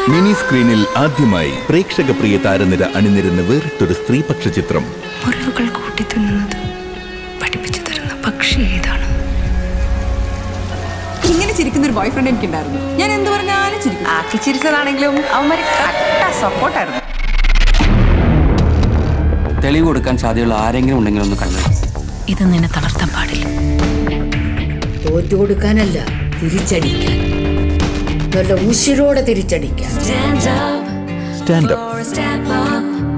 mini സ്ക്രീനിൽ ആദ്യമായി പ്രേക്ഷക പ്രിയ താരനിര അണിനിരുന്ന വേറിട്ടൊരു സ്ത്രീപക്ഷ ചിത്രം മുറിവുകൾ കൂട്ടിത്തുന്നത് പഠിപ്പിച്ചു തരുന്ന പക്ഷി ഏതാണ് ഇങ്ങനെ ചിരിക്കുന്ന ഒരു ബോയ് ഫ്രണ്ട് എനിക്കുണ്ടായിരുന്നു ഞാൻ എന്ത് പറഞ്ഞാലും ചിരിക്കും ആക്കി ചിരിച്ചതാണെങ്കിലും അവന്മാര് കട്ട സപ്പോർട്ടായിരുന്നു തെളിവ് കൊടുക്കാൻ സാധ്യതയുള്ള ആരെങ്കിലും ഉണ്ടെങ്കിൽ ഒന്ന് കണ്ടു ഇത് നിന്നെ തളർത്താൻ പാടില്ല തോറ്റു കൊടുക്കാനല്ല തിരിച്ചടിക്കാൻ നല്ല ഉശിരോടെ തിരിച്ചടിക്കാൻ സ്റ്റാൻഡ് അപ്പ്